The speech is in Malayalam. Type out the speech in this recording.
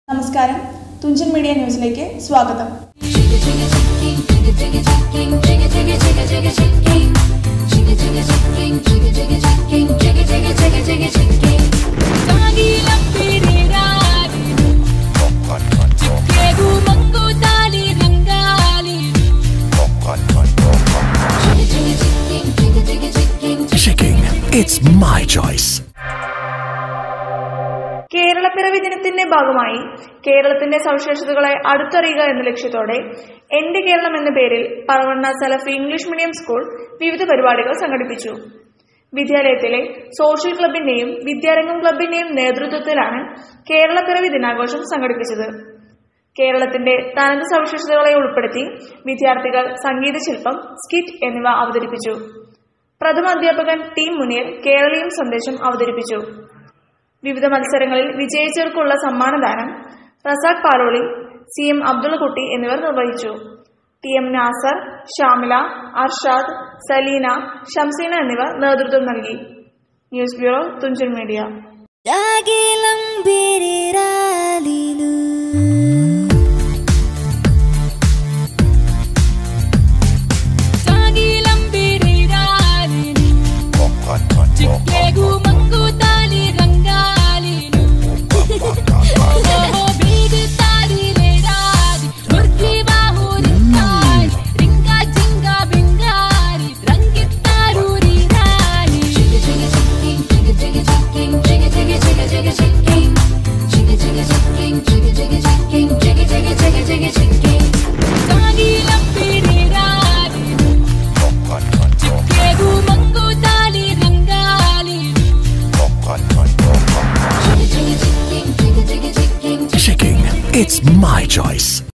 നമസ്കാരം തുഞ്ചൻ മീഡിയ ന്യൂസിലേക്ക് സ്വാഗതം Chicken. It's my choice. കേരളപ്പിറവി ദിനത്തിന്റെ ഭാഗമായി കേരളത്തിന്റെ സവിശേഷതകളെ അടുത്തറിയുക എന്ന ലക്ഷ്യത്തോടെ എന്റെ കേരളം എന്ന പേരിൽ Paravanna Salafi English medium school വിവിധ പരിപാടികൾ സംഘടിപ്പിച്ചു വിദ്യാലയത്തിലെ സോഷ്യൽ ക്ലബിന്റെയും വിദ്യാരംഗം ക്ലബിന്റെയും നേതൃത്വത്തിലാണ് കേരളപ്പിറവി ദിനാഘോഷം സംഘടിപ്പിച്ചത് കേരളത്തിന്റെ തനത് സവിശേഷതകളെ ഉൾപ്പെടുത്തി വിദ്യാർത്ഥികൾ സംഗീത ശില്പം സ്കിറ്റ് എന്നിവ അവതരിപ്പിച്ചു പ്രഥമ അധ്യാപകൻ ടി മുനീർ കേരളീയം സന്ദേശം അവതരിപ്പിച്ചു വിവിധ മത്സരങ്ങളിൽ വിജയിച്ചവർക്കുള്ള സമ്മാനദാനം റസാഖ് പാലോളി സി എം അബ്ദുള്ളക്കുട്ടി എന്നിവർ നിർവഹിച്ചു ടി എം നാസർ ഷാമില അർഷാദ് സലീന ഷംസീന എന്നിവർ നേതൃത്വം നൽകി ന്യൂസ് ബ്യൂറോ തുഞ്ചൻ മീഡിയ രാഗിലം ബിരിരാലിലു Chicken. It's my choice.